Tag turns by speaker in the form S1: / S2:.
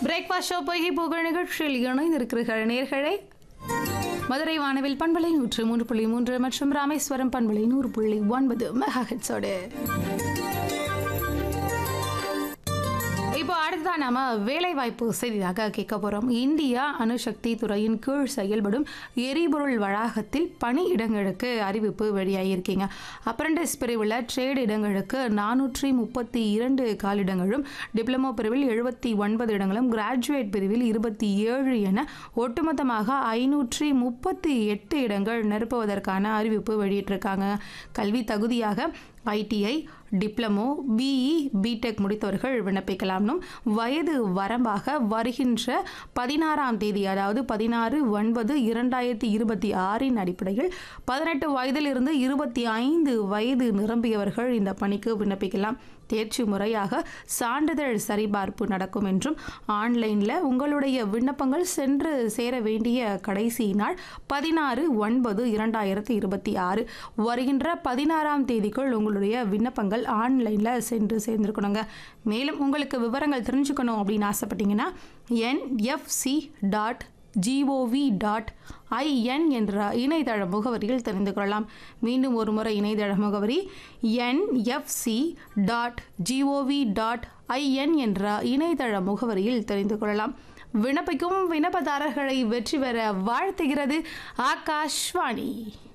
S1: breakfast show பொய்கை புகழ் நிகழ்ச்சியில் இணைந்திருக்கிறீர்கள் நேர்களே மதுரை வானவில் பண்பலை நூற்று மூன்று புள்ளி மூன்று மற்றும் ராமேஸ்வரம் பண்பலை நூறு புள்ளி ஒன்பது மெகா ஹெட்ஸோடு இப்போ அடுத்ததா நாம வேலைவாய்ப்பு செய்தியாக கேட்க போறோம் இந்தியா அணுசக்தி துறையின் கீழ் செயல்படும் எரிபொருள் வளாகத்தில் பணியிடங்களுக்கு அறிவிப்பு வெளியாகியிருக்கீங்க அப்ரண்டிஸ் பிரிவில் ட்ரேட் இடங்களுக்கு நானூற்றி முப்பத்தி இரண்டு காலிடங்களும் டிப்ளமோ பிரிவில் எழுபத்தி ஒன்பது இடங்களும் கிராஜுவேட் பிரிவில் இருபத்தி ஏழு என ஒட்டுமொத்தமாக ஐநூற்றி முப்பத்தி எட்டு இடங்கள் நிரப்புவதற்கான அறிவிப்பு வெளியிட்டிருக்காங்க கல்வி தகுதியாக ஐடிஐ டிப்ளமோ பிஇ பிடெக் முடித்தவர்கள் விண்ணப்பிக்கலாம்னும் வயது வரம்பாக வருகின்ற பதினாறாம் தேதி அதாவது பதினாறு ஒன்பது இரண்டாயிரத்தி இருபத்தி ஆறின் அடிப்படையில் பதினெட்டு வயதிலிருந்து இருபத்தி ஐந்து வயது நிரம்பியவர்கள் இந்த பணிக்கு விண்ணப்பிக்கலாம் தேர்ச்சி முறையாக சான்றிதழ் சரிபார்ப்பு நடக்கும் என்றும் ஆன்லைனில் உங்களுடைய விண்ணப்பங்கள் சென்று சேர வேண்டிய கடைசி நாள் பதினாறு ஒன்பது இரண்டாயிரத்தி இருபத்தி ஆறு வருகின்ற பதினாறாம் தேதிக்குள் உங்களுடைய விண்ணப்பங்கள் ஆன்லைனில் சென்று சேர்ந்துருக்கணுங்க மேலும் உங்களுக்கு விவரங்கள் தெரிஞ்சுக்கணும் அப்படின்னு ஆசைப்பட்டீங்கன்னா NFC dot GOV dot IN என்ற இணையதள முகவரியில் தெரிந்து கொள்ளலாம் மீண்டும் ஒரு முறை இணையதள முகவரி NFC dot GOV dot IN என்ற இணையதள முகவரியில் தெரிந்து கொள்ளலாம் விண்ணப்பிக்கும் விண்ணப்பதாரர்களை வெற்றி பெற வாழ்த்துகிறது ஆகாஷ்வாணி